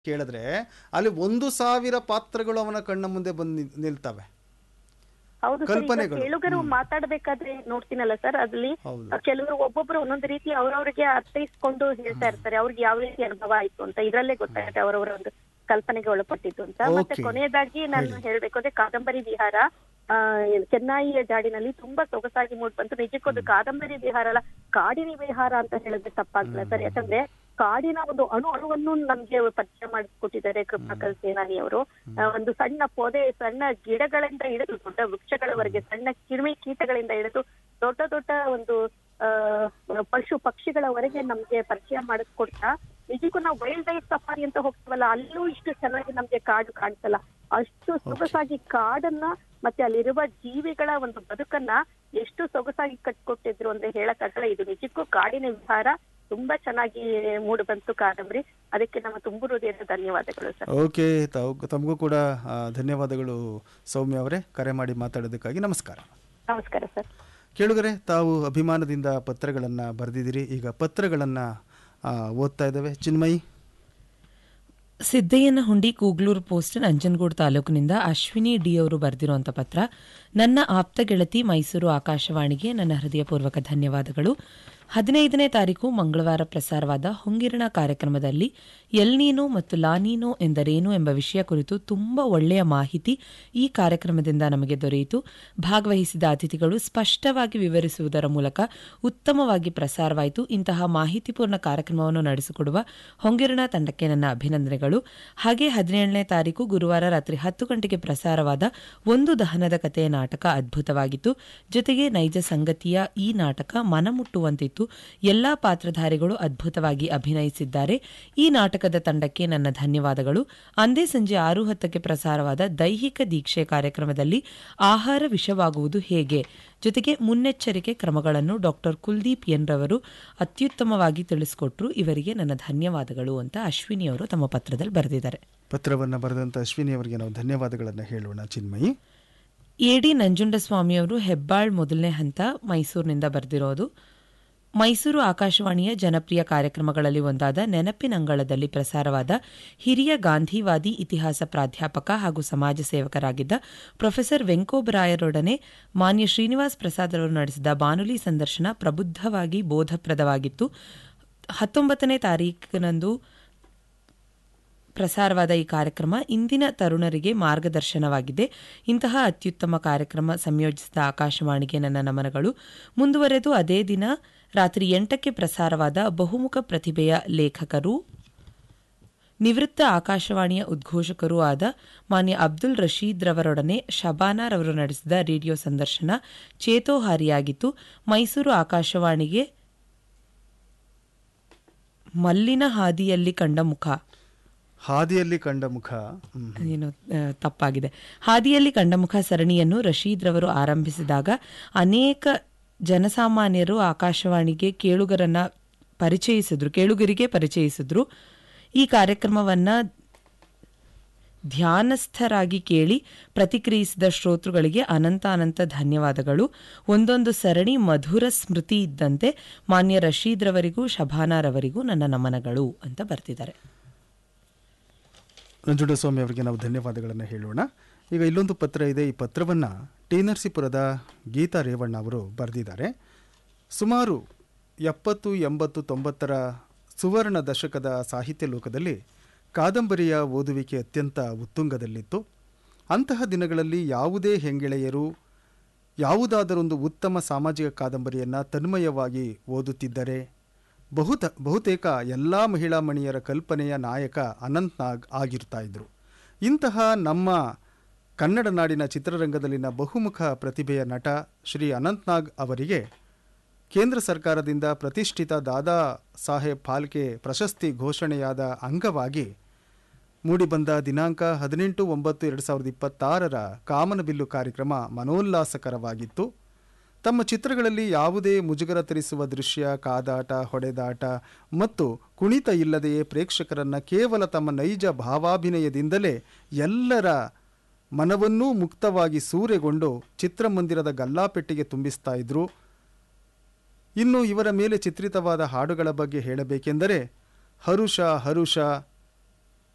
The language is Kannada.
ಕೇಳಿದ್ರೆ ಅಲ್ಲಿ ಒಂದು ಸಾವಿರ ಪಾತ್ರಗಳು ಅವನ ಕಣ್ಣ ಮುಂದೆ ಬಂದು ನಿಲ್- ನಿಲ್ತವೆ ಹೌದು ಸರ್ ಈಗ ಕಲ್ಪನೆಗಳು. ಕೇಳುಗರು ಮಾತಾಡ್ಬೇಕಾದ್ರೆ ನೋಡ್ತೀನಲ್ಲ ಸರ್ ಅದ್ರಲ್ಲಿ ಹೌದು ಕೆಲವರು ಒಬ್ಬೊಬ್ರು ಒಂದೊಂದು ರೀತಿ ಅವ್ರವ್ರಿಗೆ ಅರ್ಥೈಸ್ಕೊಂಡು ಹೇಳ್ತಾ ಇರ್ತಾರೆ ಅವ್ರಿಗೆ ಯಾವ ರೀತಿ ಅನುಭವ ಆಯ್ತು ಅಂತ ಇದ್ರಲ್ಲೇ ಗೊತ್ತಾಗುತ್ತೆ ಅವರವರ ಒಂದು ಕಲ್ಪನೆಗೆ ಒಳಪಟ್ಟಿದ್ದು ಅಂತ ಮತ್ತೆ Okay. ಕೊನೆಯದಾಗಿ ನಾನು ಹೇಳ್ಬೇಕು ಅಂದ್ರೆ ಕಾದಂಬರಿ ವಿಹಾರ ಆ ಚೆನ್ನೈಯ ಜಾಡಿನಲ್ಲಿ ತುಂಬಾ ಸೊಗಸಾಗಿ ಮೂಡ್ ಬಂತು ನಿಜಕ್ಕೂ ಅದು ಕಾದಂಬರಿ ವಿಹಾರ ಅಲ್ಲ ಕಾಡಿನ ವಿಹಾರ ಅಂತ ಹೇಳಿದ್ರೆ ತಪ್ಪಾಗಲ್ಲ ಸರ್ ಯಾಕಂದ್ರೆ ಕಾಡಿನ ಒಂದು ಅಣು ಅಣುವನ್ನು ನಮ್ಗೆ ಪರಿಚಯ ಮಾಡಿಕೊಟ್ಟಿದ್ದಾರೆ ಕೃಪಾಕರ್ ಸೇನಾನಿ ಅವರು ಆ, ಒಂದು ಸಣ್ಣ ಪೊದೆ ಸಣ್ಣ ಗಿಡಗಳಿಂದ ಹಿಡಿದು ದೊಡ್ಡ ವೃಕ್ಷಗಳವರೆಗೆ ಸಣ್ಣ ಕಿರಿಮಿ ಕೀಟಗಳಿಂದ ಹಿಡಿದು ದೊಡ್ಡ ದೊಡ್ಡ ಒಂದು ಆ ಪಶು ಪಕ್ಷಿಗಳವರೆಗೆ ನಮ್ಗೆ ಪರಿಚಯ ಮಾಡಿಸ್ಕೊಡ್ತಾ ನಿಜಕ್ಕೂ ನಾವು ವೈಲ್ಡ್ ಲೈಫ್ ಸಫಾರಿ ಅಂತ ಹೋಗ್ತೀವಲ್ಲ ಅಲ್ಲೂ ಇಷ್ಟು ಚೆನ್ನಾಗಿ ನಮ್ಗೆ ಕಾಡು ಕಾಣಿಸಲ್ಲ ಅಷ್ಟು ಸೊಗಸಾಗಿ ಕಾಡನ್ನ ಮತ್ತೆ ಅಲ್ಲಿರುವ ಜೀವಿಗಳ ಒಂದು ಬದುಕನ್ನ ಎಷ್ಟು ಸೊಗಸಾಗಿ ಕಟ್ಕೊಟ್ಟಿದ್ರು ಅಂತ ಹೇಳಕ್ಕಾಗಲ್ಲ ಇದು ನಿಜಕ್ಕೂ ಕಾಡಿನ ವಿಹಾರ ತುಂಬಾ ಚೆನ್ನಾಗಿ ಮೂಡಿ ಬಂತು ಕಾದಂಬರಿ ಅದಕ್ಕೆ ನಮ್ಮ ತುಂಬು ಹೃದಯದ ಧನ್ಯವಾದಗಳು ಸರ್ ಓಕೆ ತಾವು ತಮಗೂ ಕೂಡ ಆ, ಧನ್ಯವಾದಗಳು ಸೌಮ್ಯ ಅವರೇ ಕರೆ ಮಾಡಿ ಮಾತಾಡೋದಕ್ಕಾಗಿ ನಮಸ್ಕಾರ ನಮಸ್ಕಾರ ಸರ್ ಕೇಳುಗರೆ ತಾವು ಅಭಿಮಾನದಿಂದ ಪತ್ರಗಳನ್ನು ಬರೆದಿದ್ದೀರಿ ಈಗ ಪತ್ರಗಳನ್ನು ಓದ್ತಾ ಇದ್ದಾವೆ ಚಿನ್ಮಯಿ ಸಿದ್ದಯ್ಯನಹುಂಡಿ ಕೂಗ್ಲೂರು ಪೋಸ್ಟ್ ನಂಜನಗೂಡು ತಾಲೂಕಿನಿಂದ ಅಶ್ವಿನಿ ಡಿ ಅವರು ಬರೆದಿರುವಂಥ ಪತ್ರ ನನ್ನ ಆಪ್ತ ಗೆಳತಿ ಮೈಸೂರು ಆಕಾಶವಾಣಿಗೆ ನನ್ನ ಹೃದಯಪೂರ್ವಕ ಧನ್ಯವಾದಗಳು ಹದಿನೈದನೇ ತಾರೀಕು ಮಂಗಳವಾರ ಪ್ರಸಾರವಾದ ಹೊಂಗಿರಣ ಕಾರ್ಯಕ್ರಮದಲ್ಲಿ ಎಲ್ನೀನೋ ಮತ್ತು ಲಾನೀನೋ ಎಂದರೇನು ಎಂಬ ವಿಷಯ ಕುರಿತು ತುಂಬಾ ಒಳ್ಳೆಯ ಮಾಹಿತಿ ಈ ಕಾರ್ಯಕ್ರಮದಿಂದ ನಮಗೆ ದೊರೆಯಿತು ಭಾಗವಹಿಸಿದ ಅತಿಥಿಗಳು ಸ್ಪಷ್ಟವಾಗಿ ವಿವರಿಸುವುದರ ಮೂಲಕ ಉತ್ತಮವಾಗಿ ಪ್ರಸಾರವಾಯಿತು ಇಂತಹ ಮಾಹಿತಿಪೂರ್ಣ ಕಾರ್ಯಕ್ರಮವನ್ನು ನಡೆಸಿಕೊಡುವ ಹೊಂಗಿರಣ ತಂಡಕ್ಕೆ ನನ್ನ ಅಭಿನಂದನೆಗಳು ಹಾಗೆ ಹದಿನೇಳನೇ ತಾರೀಕು ಗುರುವಾರ ರಾತ್ರಿ ಹತ್ತು ಗಂಟೆಗೆ ಪ್ರಸಾರವಾದ ಒಂದು ದಹನದ ಕಥೆಯ ನಾಟಕ ಅದ್ಭುತವಾಗಿತ್ತು ಜೊತೆಗೆ ನೈಜ ಸಂಗತಿಯ ಈ ನಾಟಕ ಮನಮುಟ್ಟುವಂತಿತ್ತು ಎಲ್ಲಾ ಪಾತ್ರಧಾರಿಗಳು ಅದ್ಭುತವಾಗಿ ಅಭಿನಯಿಸಿದ್ದಾರೆ ಈ ನಾಟಕದ ತಂಡಕ್ಕೆ ನನ್ನ ಧನ್ಯವಾದಗಳು ಅಂದೇ ಸಂಜೆ ಆರು ಹತ್ತಕ್ಕೆ ಪ್ರಸಾರವಾದ ದೈಹಿಕ ದೀಕ್ಷೆ ಕಾರ್ಯಕ್ರಮದಲ್ಲಿ ಆಹಾರ ವಿಷವಾಗುವುದು ಹೇಗೆ ಜೊತೆಗೆ ಮುನ್ನೆಚ್ಚರಿಕೆ ಕ್ರಮಗಳನ್ನು ಡಾಕ್ಟರ್ ಕುಲ್ದೀಪ್ ಎನ್ ರವರು ಅತ್ಯುತ್ತಮವಾಗಿ ತಿಳಿಸಿಕೊಟ್ರು ಇವರಿಗೆ ನನ್ನ ಧನ್ಯವಾದಗಳು ಅಂತ ಅಶ್ವಿನಿ ಅವರು ತಮ್ಮ ಪತ್ರದಲ್ಲಿ ಬರೆದಿದ್ದಾರೆ ಪತ್ರವನ್ನು ಬರೆದಂಥ ಅಶ್ವಿನಿ ಅವರಿಗೆ ನಾವು ಧನ್ಯವಾದಗಳನ್ನು ಹೇಳೋಣ ಚಿನ್ಮಯಿ ಎಡಿ ನಂಜುಂಡಸ್ವಾಮಿಯವರು ಹೆಬ್ಬಾಳ್ ಮೊದಲನೇ ಹಂತ ಮೈಸೂರಿನಿಂದ ಬರೆದಿರೋದು ಮೈಸೂರು ಆಕಾಶವಾಣಿಯ ಜನಪ್ರಿಯ ಕಾರ್ಯಕ್ರಮಗಳಲ್ಲಿ ಒಂದಾದ ನೆನಪಿನಂಗಳದಲ್ಲಿ ಪ್ರಸಾರವಾದ ಹಿರಿಯ ಗಾಂಧಿವಾದಿ ಇತಿಹಾಸ ಪ್ರಾಧ್ಯಾಪಕ ಹಾಗೂ ಸಮಾಜ ಸೇವಕರಾಗಿದ್ದ ಪ್ರೊಫೆಸರ್ ವೆಂಕೋಬರಾಯರೊಡನೆ ಮಾನ್ಯ ಶ್ರೀನಿವಾಸ್ ಪ್ರಸಾದ್ ಅವರು ನಡೆಸಿದ ಬಾನುಲಿ ಸಂದರ್ಶನ ಪ್ರಬುದ್ಧವಾಗಿ ಬೋಧಪ್ರದವಾಗಿತ್ತು ಹತ್ತೊಂಬತ್ತನೇ ತಾರೀಕಿನಂದು ಪ್ರಸಾರವಾದ ಈ ಕಾರ್ಯಕ್ರಮ ಇಂದಿನ ತರುಣರಿಗೆ ಮಾರ್ಗದರ್ಶನವಾಗಿದೆ ಇಂತಹ ಅತ್ಯುತ್ತಮ ಕಾರ್ಯಕ್ರಮ ಸಂಯೋಜಿಸಿದ ಆಕಾಶವಾಣಿಗೆ ನನ್ನ ನಮನಗಳು ಮುಂದುವರೆದು ಅದೇ ದಿನ ರಾತ್ರಿ ಎಂಟಕ್ಕೆ ಪ್ರಸಾರವಾದ ಬಹುಮುಖ ಪ್ರತಿಭೆಯ ಲೇಖಕರು ನಿವೃತ್ತ ಆಕಾಶವಾಣಿಯ ಉದ್ಘೋಷಕರೂ ಆದ ಮಾನ್ಯ ಅಬ್ದುಲ್ ರಶೀದ್ ರವರೊಡನೆ ಶಬಾನಾರ್ ಅವರು ನಡೆಸಿದ ರೇಡಿಯೋ ಸಂದರ್ಶನ ಚೇತೋಹಾರಿಯಾಗಿತ್ತು ಮೈಸೂರು ಆಕಾಶವಾಣಿಗೆ ಮಲ್ಲಿನ ಹಾದಿಯಲ್ಲಿ ಕಂಡ ಮುಖ ಹಾದಿಯಲ್ಲಿ ಕಂಡ ಮುಖ ಹ್ಮ್. ಏನು ಆ, ತಪ್ಪಾಗಿದೆ ಹಾದಿಯಲ್ಲಿ ಕಂಡ ಮುಖ ಸರಣಿಯನ್ನು ರಶೀದ್ ರವರು ಆರಂಭಿಸಿದಾಗ ಅನೇಕ ಜನಸಾಮಾನ್ಯರು ಆಕಾಶವಾಣಿಗೆ ಕೇಳುಗರನ್ನ ಪರಿಚಯಿಸಿದ್ರು ಕೇಳುಗರಿಗೆ ಪರಿಚಯಿಸಿದ್ರು ಈ ಕಾರ್ಯಕ್ರಮವನ್ನ ಧ್ಯಾನಸ್ಥರಾಗಿ ಕೇಳಿ ಪ್ರತಿಕ್ರಿಯಿಸಿದ ಶ್ರೋತೃಗಳಿಗೆ ಅನಂತ ಅನಂತ ಧನ್ಯವಾದಗಳು ಒಂದೊಂದು ಸರಣಿ ಮಧುರ ಸ್ಮೃತಿ ಇದ್ದಂತೆ ಮಾನ್ಯ ರಶೀದ್ ರವರಿಗೂ ಶಭಾನಾರವರಿಗೂ ನನ್ನ ನಮನಗಳು ಅಂತ ಬರ್ತಿದ್ದಾರೆ ನಂಜುಂಡಸ್ವಾಮಿ ಅವರಿಗೆ ನಾವು ಧನ್ಯವಾದಗಳನ್ನು ಹೇಳೋಣ ಈಗ ಇಲ್ಲೊಂದು ಪತ್ರ ಇದೆ ಈ ಪತ್ರವನ್ನು ಟಿ ನರಸೀಪುರದ ಗೀತಾ ರೇವಣ್ಣ ಅವರು ಬರೆದಿದ್ದಾರೆ ಸುಮಾರು ಎಪ್ಪತ್ತು ಎಂಬತ್ತು ತೊಂಬತ್ತರ ಸುವರ್ಣ ದಶಕದ ಸಾಹಿತ್ಯ ಲೋಕದಲ್ಲಿ ಕಾದಂಬರಿಯ ಓದುವಿಕೆ ಅತ್ಯಂತ ಉತ್ತುಂಗದಲ್ಲಿತ್ತು ಅಂತಹ ದಿನಗಳಲ್ಲಿ ಯಾವುದೇ ಹೆಂಗೆಳೆಯರು ಯಾವುದಾದರೊಂದು ಉತ್ತಮ ಸಾಮಾಜಿಕ ಕಾದಂಬರಿಯನ್ನು ತನ್ಮಯವಾಗಿ ಓದುತ್ತಿದ್ದರೆ ಬಹುತ ಬಹುತೇಕ ಎಲ್ಲ ಮಹಿಳಾ ಮಣಿಯರ ಕಲ್ಪನೆಯ ನಾಯಕ ಅನಂತ್ ನಾಗ್ ಆಗಿರ್ತಾ ಇದ್ರು ಇಂತಹ ನಮ್ಮ ಕನ್ನಡ ನಾಡಿನ ಚಿತ್ರರಂಗದಲ್ಲಿನ ಬಹುಮುಖ ಪ್ರತಿಭೆಯ ನಟ ಶ್ರೀ ಅನಂತ್ ನಾಗ್ ಅವರಿಗೆ ಕೇಂದ್ರ ಸರ್ಕಾರದಿಂದ ಪ್ರತಿಷ್ಠಿತ ದಾದಾ ಸಾಹೇಬ್ ಫಾಲ್ಕೆ ಪ್ರಶಸ್ತಿ ಘೋಷಣೆಯಾದ ಅಂಗವಾಗಿ ಮೂಡಿಬಂದ ದಿನಾಂಕ ಹದಿನೆಂಟು ಒಂಬತ್ತು ಎರಡು ಸಾವಿರದ ಇಪ್ಪತ್ತಾರರ ಕಾಮನಬಿಲ್ಲು ಕಾರ್ಯಕ್ರಮ ಮನೋಲ್ಲಾಸಕರವಾಗಿತ್ತು ತಮ್ಮ ಚಿತ್ರಗಳಲ್ಲಿ ಯಾವುದೇ ಮುಜುಗರ ತರಿಸುವ ದೃಶ್ಯ ಕಾದಾಟ ಹೊಡೆದಾಟ ಮತ್ತು ಕುಣಿತ ಇಲ್ಲದೆಯೇ ಪ್ರೇಕ್ಷಕರನ್ನು ಕೇವಲ ತಮ್ಮ ನೈಜ ಭಾವಾಭಿನಯದಿಂದಲೇ ಎಲ್ಲರ ಮನವನ್ನೂ ಮುಕ್ತವಾಗಿ ಸೂರೆಗೊಂಡು ಚಿತ್ರಮಂದಿರದ ಗಲ್ಲಾಪೆಟ್ಟಿಗೆ ತುಂಬಿಸ್ತಾ ಇದ್ರು ಇನ್ನು ಇವರ ಮೇಲೆ ಚಿತ್ರಿತವಾದ ಹಾಡುಗಳ ಬಗ್ಗೆ ಹೇಳಬೇಕೆಂದರೆ ಹರುಷ ಹರುಷ